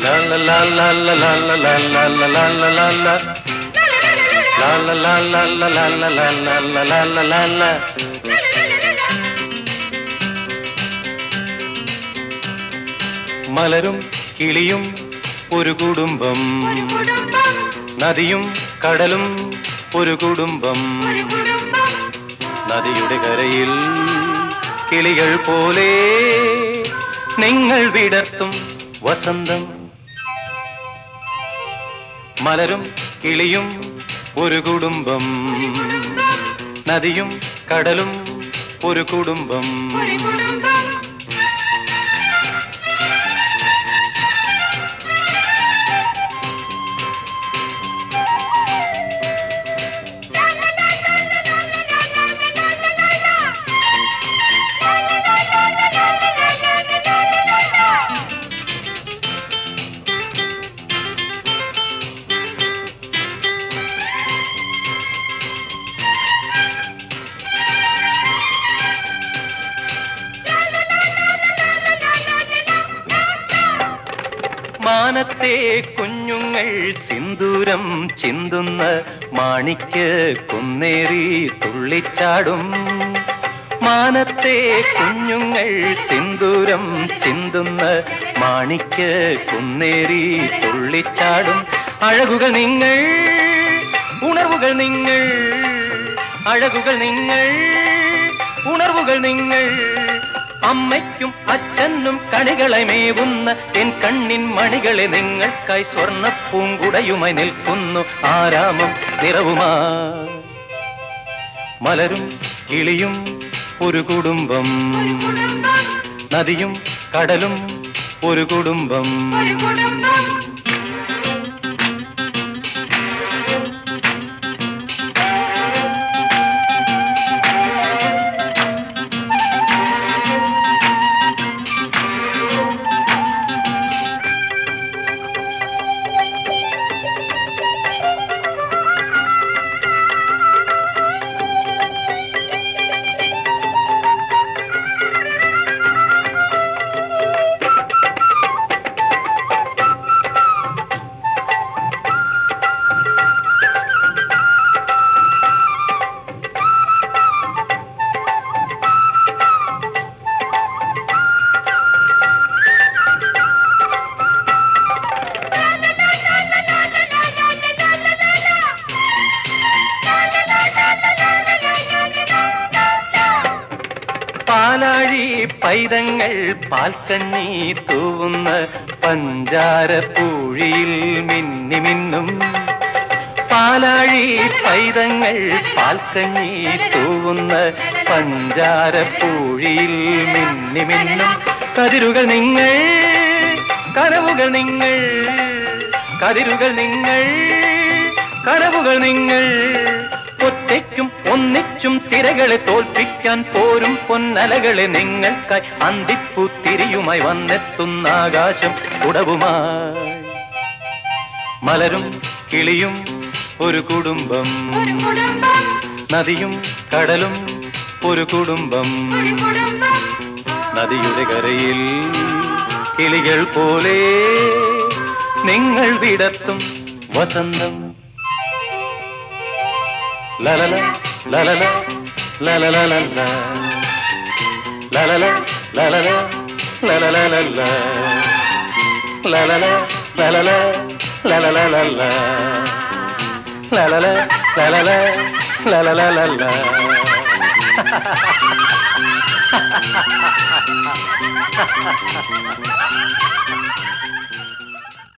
La la la la la la la la la la la la la la. La la la la la la la la la la la la la la. മലരും കിളിയും ഒരു കുടുംബം ഒരു കുടുംബം നദിയും കടലും ഒരു കുടുംബം ഒരു കുടുംബം നദിയുടെ കരയിൽ കിളികൾ പോലെ നിങ്ങൾ വിടർത്തും വസന്തം മലരും കിളിയും ഒരു കുടുംബം ഒരു കുടുംബം നദിയും കടലും ഒരു കുടുംബം ഒരു കുടുംബം മാനത്തെ കുഞ്ഞുങ്ങൾ സിന്ദൂരം ചിന്തുന്ന മാണിക്ക് കുന്നേറി തുള്ളിച്ചാടും മാനത്തെ കുഞ്ഞുങ്ങൾ സിന്ദൂരം ചിന്തുന്ന മാണിക്ക് കുന്നേറി തുള്ളിച്ചാടും അഴകുകൾ നിങ്ങൾ ഉണർവുകൾ നിങ്ങൾ അഴകുകൾ നിങ്ങൾ ഉണർവുകൾ നിങ്ങൾ അമ്മയ്ക്കും അച്ഛനും കണികളെ മേവുന്ന എൻ കണ്ണിൻ മണികളെ നിങ്ങൾക്കായി സ്വർണ്ണ പൂങ്കുടയുമായി നിൽക്കുന്നു ആരാമം നിറവുമാ മലരും കിളിയും ഒരു കുടുംബം ഒരു കുടുംബം നദിയും കടലും ഒരു കുടുംബം ഒരു കുടുംബം പാലാഴി പൈതങ്ങൾ പാൽക്കഞ്ഞി തൂവുന്ന പഞ്ചാര പൂഴിയിൽ മിന്നി മിന്നും പാലാഴി പൈതങ്ങൾ പാൽക്കഞ്ഞി തൂവുന്ന പഞ്ചാര പൂഴിയിൽ മിന്നി മിന്നും കതിരുകൾ നിങ്ങൾ കനവുകൾ നിങ്ങൾ കതിരുകൾ നിങ്ങൾ കനവുകൾ നിങ്ങൾ ഒറ്റയ്ക്കും ഒന്നിച്ചും തിരകളെ തോൽപ്പിക്കാൻ പോരും പൊന്നലകളെ നിങ്ങൾക്കായി അന്തിപ്പൂത്തിരിയുമായി വന്നെത്തുന്ന ആകാശം ഉടവുമായി മലരും കിളിയും ഒരു കുടുംബം ഒരു കുടുംബം നദിയും കടലും ഒരു കുടുംബം ഒരു കുടുംബം നദിയുടെ കരയിൽ കിളികൾ പോലെ നിങ്ങൾ വിടർത്തും വസന്തം ലലല ലലല ലലലലല ലലല ലലല ലലലലല ലലല ലലല ലലലലല ലലല ലലല ലലലലല